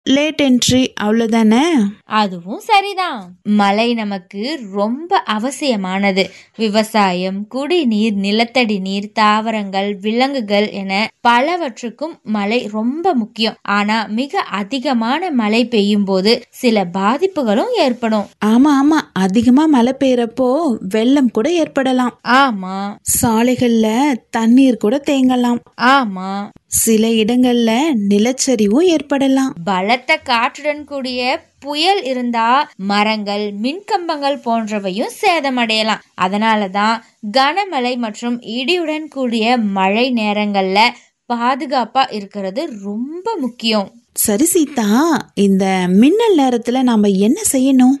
late entry அவ்வளோதானே அதுவும் சரிதான் மழை நமக்கு ரொம்ப அவசியமானது விவசாயம் குடிநீர் நிலத்தடி நீர் தாவரங்கள் விலங்குகள் என பலவற்றுக்கும் மழை ரொம்ப முக்கியம் ஆனா மிக அதிகமான மழை பெய்யும் போது சில பாதிப்புகளும் ஏற்படும் ஆமா ஆமா அதிகமா மழை பெய்யறப்போ வெள்ளம் கூட ஏற்படலாம் ஆமா சாலைகள்ல தண்ணீர் கூட தேங்கலாம் ஆமா சில இடங்கள்ல நிலச்சரிவும் ஏற்படலாம் பலத்த காற்றுடன் கூடிய புயல் இருந்தா மரங்கள் மின்கம்பங்கள் போன்றவையும் சேதமடையலாம் அதனாலதான் கனமழை மற்றும் இடியுடன் கூடிய மழை நேரங்கள்ல பாதுகாப்பா இருக்கிறது ரொம்ப முக்கியம் சரி சீதா இந்த மின்னல் நேரத்துல நாம என்ன செய்யணும்